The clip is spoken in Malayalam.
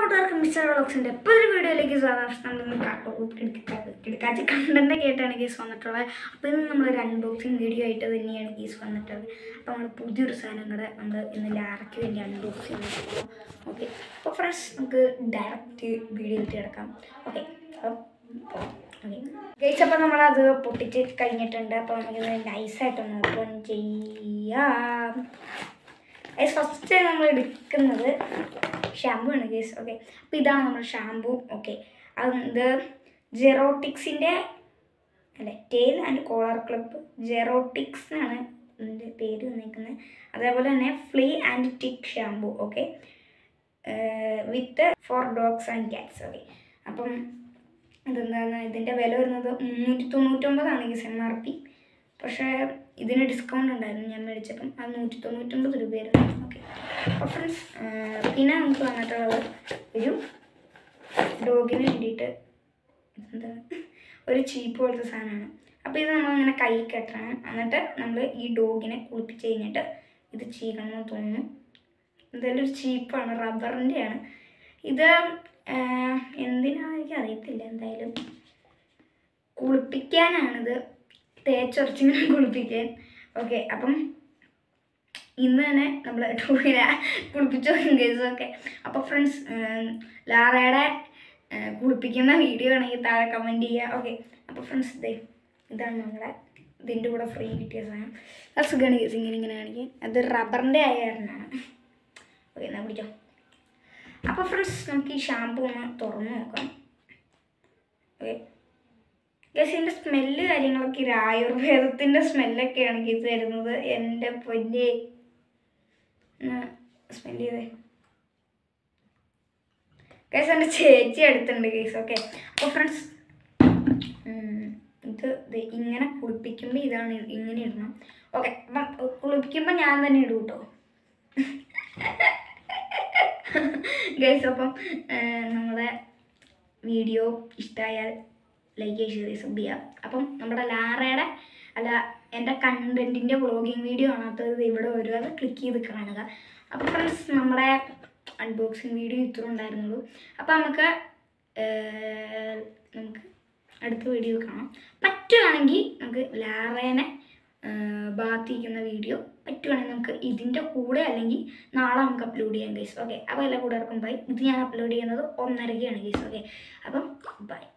കൂട്ടുകാർക്ക് മിസ്റ്റർ വ്ളോഗ്സിൻ്റെ ഇപ്പോൾ ഒരു വീഡിയോയിലേക്ക് സ്വാഗതം നമ്മളിന്ന് കാട്ടോ കിടക്കാച്ച കണ്ടന്റ് ആയിട്ടാണ് കേസ് വന്നിട്ടുള്ളത് അപ്പോൾ ഇന്ന് നമ്മളൊരു അൺബോക്സിങ് വീഡിയോ ആയിട്ട് തന്നെയാണ് കേസ് വന്നിട്ടുള്ളത് അപ്പോൾ നമ്മൾ പുതിയൊരു സാധനം കൂടെ നമ്മൾ ഇന്ന് ലാറയ്ക്ക് വേണ്ടി അൺബോക്സ് ചെയ്തിട്ടുള്ളൂ ഓക്കെ അപ്പോൾ ഫ്രണ്ട്സ് നമുക്ക് ഡയറക്റ്റ് വീഡിയോയിലേക്ക് കിടക്കാം ഓക്കെ അപ്പം ഓക്കെ ഗൈസ് അപ്പോൾ നമ്മളത് പൊട്ടിച്ച് കഴിഞ്ഞിട്ടുണ്ട് അപ്പോൾ നമുക്കിത് നൈസായിട്ടൊന്ന് ഓപ്പൺ ചെയ്യാം ഗൈസ് ഫസ്റ്റ് നമ്മൾ എടുക്കുന്നത് ഷാമ്പു ആണ് ഗൈസ് ഓക്കെ അപ്പോൾ ഇതാണ് നമ്മുടെ ഷാമ്പു ഓക്കെ അത് ഇത് ജെറോട്ടിക്സിൻ്റെ അല്ലെ ടെയിൽ ആൻഡ് കോളർ ക്ലിപ്പ് ജെറോട്ടിക്സ് എന്നാണ് ഇതിൻ്റെ പേര് വന്നിരിക്കുന്നത് അതേപോലെ തന്നെ flea and tick shampoo okay with for dogs and cats okay അപ്പം ഇതെന്താണ് ഇതിൻ്റെ വില വരുന്നത് മുന്നൂറ്റി തൊണ്ണൂറ്റൊമ്പതാണ് ഈ എം ആർ പി പക്ഷേ ഇതിന് ഡിസ്കൗണ്ട് ഉണ്ടായിരുന്നു ഞാൻ മേടിച്ചപ്പം അത് നൂറ്റി തൊണ്ണൂറ്റൊമ്പത് രൂപയായിരുന്നു ഓക്കെ അപ്പോൾ ഫ്രണ്ട്സ് പിന്നെ നമുക്ക് വന്നിട്ടുള്ളത് ഒരു ഡോഗിന് വേണ്ടിയിട്ട് എന്താ ഒരു ചീപ്പ് പോലത്തെ സാധനമാണ് അപ്പോൾ ഇത് നമ്മളിങ്ങനെ കൈ കെട്ടണം എന്നിട്ട് നമ്മൾ ഈ ഡോഗിനെ കുളിപ്പിച്ച് കഴിഞ്ഞിട്ട് ഇത് ചെയ്യണമെന്ന് തോന്നുന്നു എന്തായാലും ഒരു ചീപ്പാണ് റബ്ബറിൻ്റെയാണ് ഇത് ആഹ്, എന്തിനാണെന്ന് എനിക്ക് അറിയത്തില്ല എന്തായാലും കുളിപ്പിക്കാനാണിത് തേച്ചൊരച്ചിങ്ങനെ കുളിപ്പിക്കാൻ ഓക്കെ അപ്പം ഇന്ന് തന്നെ നമ്മൾ ടൂറിനെ കുളിപ്പിച്ചു കേസൊക്കെ അപ്പോൾ ഫ്രണ്ട്സ് ലാറയുടെ ആഹ്, കുളിപ്പിക്കുന്ന വീഡിയോ ആണെങ്കിൽ താഴെ കമൻറ്റ് ചെയ്യുക ഓക്കെ അപ്പോൾ ഫ്രണ്ട്സ് ഇതേ ഇതാണ് നമ്മുടെ ഇതിൻ്റെ കൂടെ ഫ്രീ കിട്ടിയ സാധനം അത് സുഖമാണ് കേസ് ഇങ്ങനെ ഇങ്ങനെ കാണിക്കാൻ അത് റബ്ബറിൻ്റെ ആയ കാരണമാണ് ഓക്കെ എന്നാൽ പിടിച്ചോ അപ്പോൾ ഫ്രണ്ട്സ് നമുക്ക് ഈ ഷാമ്പു ഒന്ന് തുറന്ന് നോക്കാം ഓക്കെ ഗസ് ഇതിൻ്റെ സ്മെല്ല് കാര്യങ്ങളൊക്കെ ഒരു ആയുർവേദത്തിൻ്റെ സ്മെല്ലൊക്കെയാണ് ഗീസ് തരുന്നത് എൻ്റെ പൊന്നെ സ്മെല്ല് ചെയ്തേ ഗൈസ് എൻ്റെ ചേച്ചി അടുത്തുണ്ട് ഗൈസ് ഓക്കെ അപ്പോൾ ഫ്രണ്ട്സ് ഇത് ദേ ഇങ്ങനെ കുളിപ്പിക്കുമ്പോൾ ഇതാണ് ഇ- ഇങ്ങനെ ഇടണം ഓക്കെ അപ്പം കുളിപ്പിക്കുമ്പോൾ ഞാൻ തന്നെ ഇടും കേട്ടോ ഗൈസ് അപ്പം ഏർ, നമ്മുടെ വീഡിയോ ഇഷ്ടമായാൽ ലൈക്ക് ചെയ്യുക ഷെയർ സബ് ചെയ്യുക അപ്പം നമ്മുടെ ലാറയുടെ അല്ല എൻ്റെ കണ്ടൻറ്റിൻ്റെ വ്ളോഗിങ് വീഡിയോ കാണാത്തത് ഇവിടെ വരും അത് ക്ലിക്ക് ചെയ്ത് കാണുക അപ്പോൾ ഫ്രണ്ട്സ് നമ്മുടെ അൺബോക്സിങ് വീഡിയോ ഇത്ര ഉണ്ടായിരുന്നുള്ളൂ അപ്പോൾ നമുക്ക് ഏർ, നമുക്ക് അടുത്ത വീഡിയോ കാണാം പറ്റുകയാണെങ്കിൽ നമുക്ക് ലാറേനെ ബാധിക്കുന്ന വീഡിയോ പറ്റുവാണെങ്കിൽ നമുക്ക് ഇതിൻ്റെ കൂടെ അല്ലെങ്കിൽ നാളെ നമുക്ക് അപ്ലോഡ് ചെയ്യാം ഗൈസ് ഓക്കെ അപ്പോൾ എല്ലാ കൂടെ ബൈ ഇത് ഞാൻ അപ്ലോഡ് ചെയ്യുന്നത് ഒന്നരയ്ക്കാണ് ഗൈസ് ഓക്കെ അപ്പം ബൈ